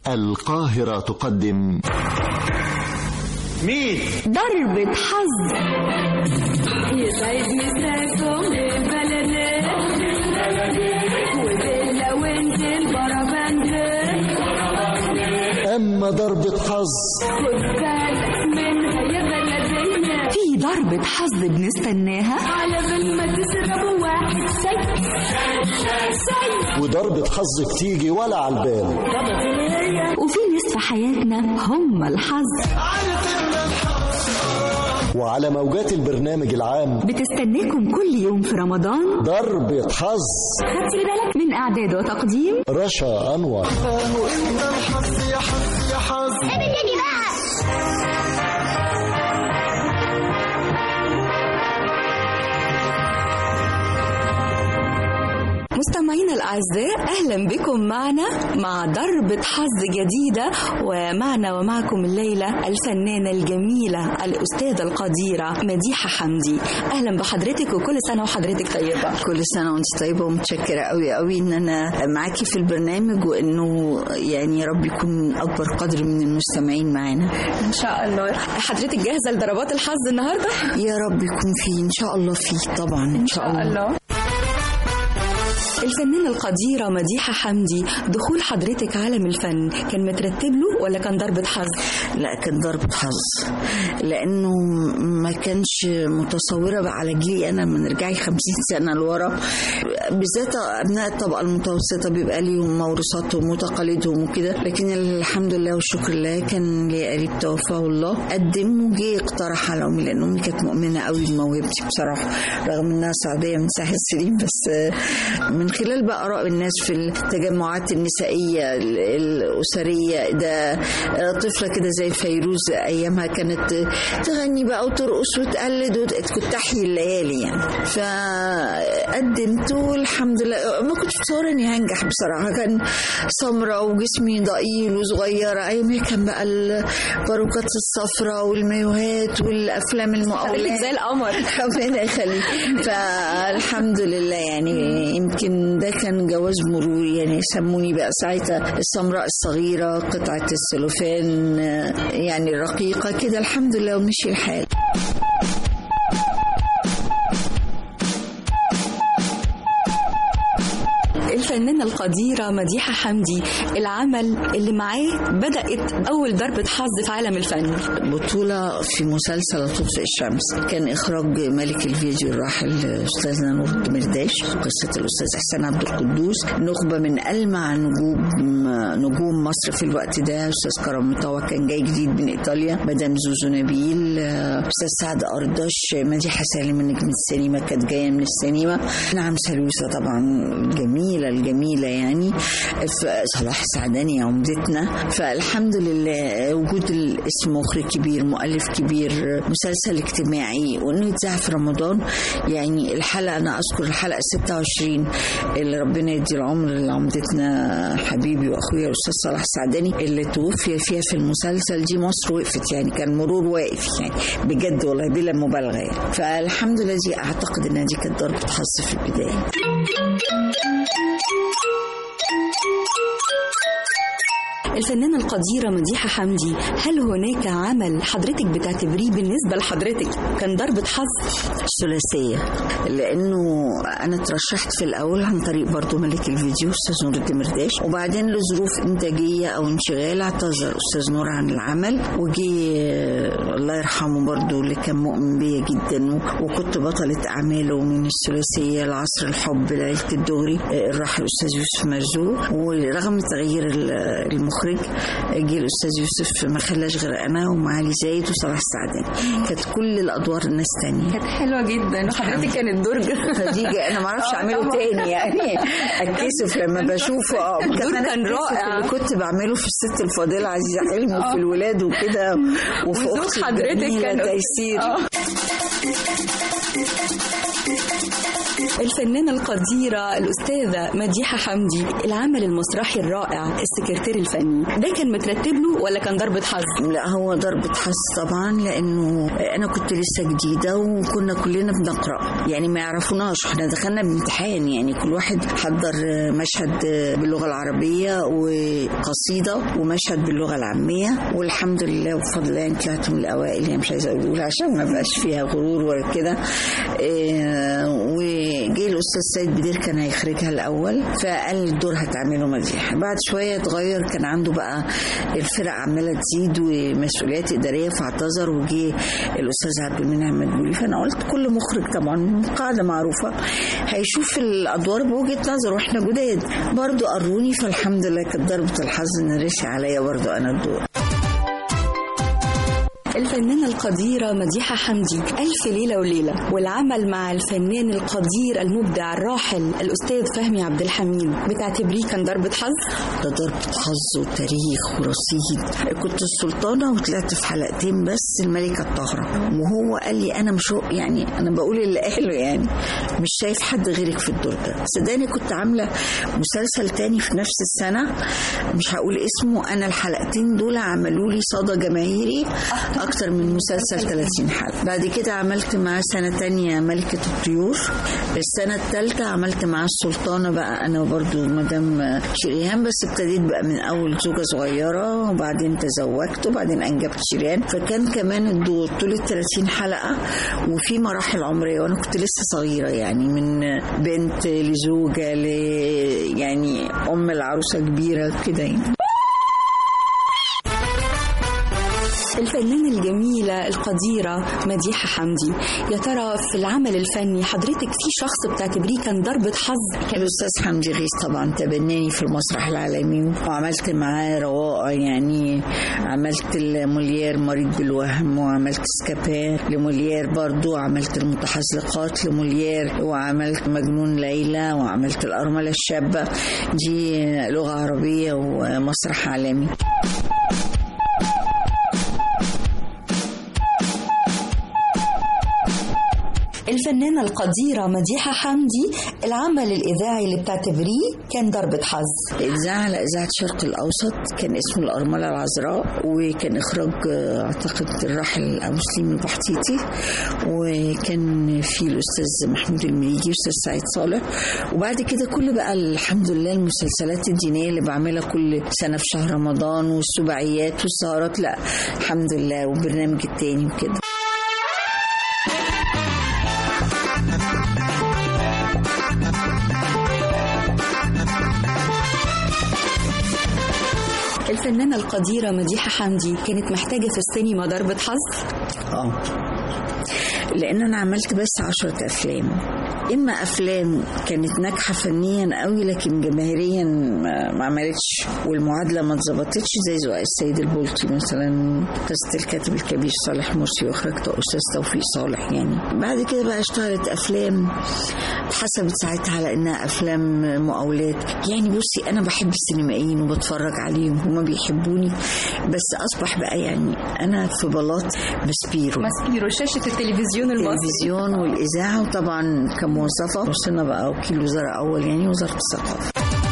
القاهرة تقدم مين؟ ضربة حظ يسعد مساكم للبلد وبيلا وانت البربند أما ضربة حظ خد بالك منها يا بلدية في ضربة حظ بنستناها على بال ما تشربوا واحد شاي شاي وضربة حظ بتيجي ولا على البال وفي ناس في حياتنا هم الحظ وعلى موجات البرنامج العام بتستناكم كل يوم في رمضان ضربة حظ خدتي بالك من إعداد وتقديم رشا أنور مستمعينا الأعزاء أهلا بكم معنا مع ضربة حظ جديدة ومعنا ومعكم الليلة الفنانة الجميلة الأستاذة القديرة مديحة حمدي أهلا بحضرتك وكل سنة وحضرتك طيبة كل سنة وانت طيبة ومتشكرة قوي قوي ان انا معاكي في البرنامج وانه يعني يا رب يكون اكبر قدر من المستمعين معانا إن شاء الله حضرتك جاهزة لضربات الحظ النهاردة؟ يا رب يكون فيه ان شاء الله فيه طبعا ان شاء الله الفنانة القديرة مديحة حمدي دخول حضرتك عالم الفن كان مترتب له ولا كان ضربة حظ؟ لا كان ضربة حظ لانه ما كانش متصورة بقى على جيلي انا من رجعي خمسين سنة لورا بالذات ابناء الطبقة المتوسطة بيبقى ليهم موروثاتهم وتقاليدهم وكده لكن الحمد لله والشكر لله كان لي قريب توفاه الله قدم وجه اقترح على امي لان امي كانت مؤمنة قوي بموهبتي بصراحة رغم انها سعودية من ساحل سليم بس من خلال بقى آراء الناس في التجمعات النسائية ال- الأسرية ده طفلة كده زي فيروز أيامها كانت تغني بقى وترقص وتقلد وت- كنت تحيي الليالي يعني فقدمت والحمد لله ما كنتش متصورة إني هنجح بصراحة كان سمرة وجسمي ضئيل وصغيرة أيامها كان بقى الباروكات الصفراء والمايوهات والأفلام المقاولات زي القمر ربنا يخليك فالحمد لله يعني يمكن ده كان جواز مرور يعني سموني بقى ساعتها السمراء الصغيرة قطعة السلوفان آه، يعني الرقيقة كده الحمد لله ومشي الحال الفنانة القديرة مديحة حمدي العمل اللي معاه بدأت أول ضربة حظ في عالم الفن بطولة في مسلسل تطفئ الشمس كان إخراج ملك الفيديو الراحل أستاذنا نور الدمرداش قصة الأستاذ إحسان عبد القدوس نخبة من ألمع نجوم نجوم مصر في الوقت ده أستاذ كرم مطوع كان جاي جديد من إيطاليا مدام زوزو نبيل أستاذ سعد أردش مديحة سالم من نجم السينما كانت جاية من السينما نعم سلوسة طبعا الجميلة الجميلة يعني ف- صلاح السعداني عمدتنا فالحمد لله وجود الاسم مخرج كبير مؤلف كبير مسلسل اجتماعي وانه يتذاع في رمضان يعني الحلقة انا اذكر الحلقة 26 اللي ربنا يدي العمر لعمدتنا حبيبي واخويا الاستاذ صلاح السعداني اللي توفي فيها في المسلسل دي مصر وقفت يعني كان مرور واقف يعني بجد والله بلا مبالغة يعني فالحمد لله دي اعتقد انها دي كانت ضربة حظ في البداية الفنانة القديرة مديحة حمدي هل هناك عمل حضرتك بتعتبريه بالنسبة لحضرتك كان ضربة حظ؟ ثلاثية لأنه أنا ترشحت في الأول عن طريق برضو ملك الفيديو أستاذ نور الدمرداش وبعدين لظروف إنتاجية أو انشغال اعتذر أستاذ نور عن العمل وجي آه، الله يرحمه برضو اللي كان مؤمن بيا جدا و- وكنت بطلة أعماله من الثلاثية العصر الحب لعيلة الدغري آه، الراحل الأستاذ يوسف مرزوق ورغم تغيير ال- المخرج جه الأستاذ يوسف ما خلاش غير أنا ومعالي زايد وصلاح السعداني كانت كل الأدوار ناس تانية كانت حلوة جدا وحضرتك كانت درجة فدي انا ما اعرفش آه اعمله طبعاً. تاني يعني اتكسف لما بشوفه اه الدور كمان كان أتكسف رائع. اللي كنت بعمله في الست الفاضله عزيزه حلمي وفي الولاد وكده وفي وزوج اختي حضرتك الجميلة كان- تيسير آه. الفنانة القديرة الأستاذة مديحة حمدي العمل المسرحي الرائع السكرتير الفني ده كان مترتب له ولا كان ضربة حظ؟ لا هو ضربة حظ طبعا لأنه أنا كنت لسه جديدة وكنا كلنا بنقرأ يعني ما يعرفوناش احنا دخلنا بامتحان يعني كل واحد حضر مشهد باللغة العربية وقصيدة ومشهد باللغة العامية والحمد لله وبفضل الله يعني طلعت من الأوائل يعني مش عايزة أقول عشان ما بقاش فيها غرور ولا كده إيه، وجه الأستاذ سيد بدير كان هيخرجها الأول فقال الدور هتعمله مديحة بعد شوية اتغير كان عنده بقى الفرق عمالة تزيد ومسؤوليات إدارية فاعتذر وجه الأستاذ عبد المنعم مدبولي فأنا قلت كل مخرج طبعا قاعدة معروفة هيشوف الأدوار بوجهة نظر وإحنا جداد برضو قروني فالحمد لله كانت ضربة الحظ إن رشي عليا برضو أنا الدور الفنانة القديرة مديحة حمدي ألف ليلة وليلة والعمل مع الفنان القدير المبدع الراحل الأستاذ فهمي عبد الحميد بتعتبريه كان ضربة حظ؟ ده ضربة حظ وتاريخ ورصيد كنت السلطانة وطلعت في حلقتين بس الملكة الطاهرة وهو قال لي أنا مش هو- يعني أنا بقول اللي قاله يعني مش شايف حد غيرك في الدور ده صدقني كنت عاملة مسلسل تاني في نفس السنة مش هقول اسمه أنا الحلقتين دول عملوا لي صدى جماهيري أكتر من مسلسل 30 حلقة بعد كده عملت معاه سنة تانية ملكة الطيور السنة الثالثة عملت معاه السلطانة بقى أنا برضو مدام شريهان بس ابتديت بقى من أول زوجة صغيرة وبعدين تزوجت وبعدين أنجبت شريهان فكان كمان الدور طول ال 30 حلقة وفي مراحل عمرية وأنا كنت لسه صغيرة يعني من بنت لزوجة ل يعني أم العروسة كبيرة كده يعني الفنانة الجميلة القديرة مديحة حمدي يا ترى في العمل الفني حضرتك في شخص بتعتبريه كان ضربة حظ الأستاذ حمدي غيث طبعا تبناني في المسرح العالمي وعملت معاه روائع يعني عملت موليير مريض بالوهم وعملت سكابان لموليير برضو عملت المتحزلقات لموليير وعملت مجنون ليلى وعملت الأرملة الشابة دي لغة عربية ومسرح عالمي الفنانة القديرة مديحة حمدي العمل الإذاعي اللي بتعتبريه كان ضربة حظ إذاعة على إذاعة الشرق الأوسط كان اسمه الأرملة العذراء وكان إخراج آه، أعتقد الراحل أبو سليم البحتيتي وكان في الأستاذ محمود المليجي وأستاذ سعيد صالح وبعد كده كل بقى الحمد لله المسلسلات الدينية اللي بعملها كل سنة في شهر رمضان والسباعيات والسهرات لا الحمد لله والبرنامج التاني وكده الفنانة القديرة مديحة حمدي كانت محتاجة في السينما ضربة حظ اه لان انا عملت بس عشرة افلام اما افلام كانت ناجحه فنيا قوي لكن جماهيريا ما ما عملتش والمعادله ما اتظبطتش زي زقاق السيد البلطي مثلا قصه الكاتب الكبير صالح مرسي واخرجت استاذ توفيق صالح يعني بعد كده بقى اشتغلت افلام اتحسبت ساعتها على انها افلام مقاولات يعني بصي انا بحب السينمائيين وبتفرج عليهم هما بيحبوني بس اصبح بقى يعني انا في بلاط بسبيرو ماسبيرو شاشة التلفزيون المصري التلفزيون والاذاعه وطبعا كموظفه وصلنا بقى وكيل وزاره اول يعني وزاره الثقافه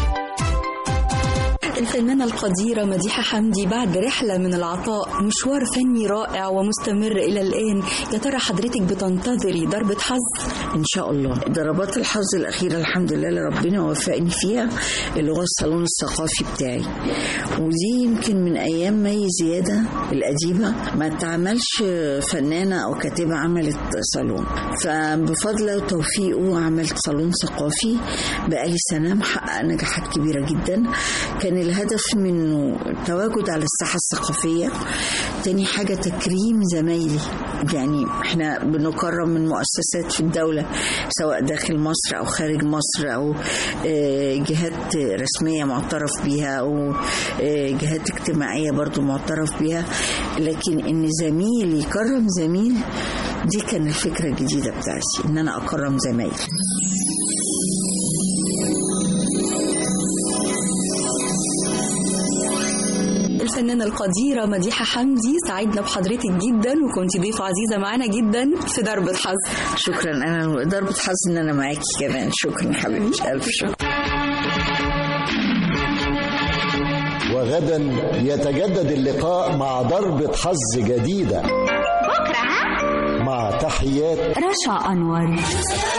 الفنانة القديرة مديحة حمدي بعد رحلة من العطاء مشوار فني رائع ومستمر إلى الآن يا ترى حضرتك بتنتظري ضربة حظ ان شاء الله ضربات الحظ الاخيره الحمد لله اللي ربنا وفقني فيها اللي هو الصالون الثقافي بتاعي ودي يمكن من ايام مي زياده القديمه ما اتعملش فنانه او كاتبه عملت صالون فبفضل توفيقه عملت صالون ثقافي بقالي سنه محقق نجاحات كبيره جدا كان الهدف منه التواجد على الساحه الثقافيه تاني حاجه تكريم زمايلي يعني احنا بنكرم من مؤسسات في الدولة سواء داخل مصر أو خارج مصر أو آه، جهات رسمية معترف بيها أو آه، جهات اجتماعية برضو معترف بيها لكن إن زميل يكرم زميل دي كان الفكرة الجديدة بتاعتي إن أنا أكرم زمايلي الفنانة القديرة مديحة حمدي سعدنا بحضرتك جدا وكنت ضيفة عزيزة معانا جدا في ضربة حظ شكرا انا ضربة حظ ان انا معاكي كمان شكرا حبيبتي الف شكر وغدا يتجدد اللقاء مع ضربة حظ جديدة بكرة ها مع تحيات رشا أنور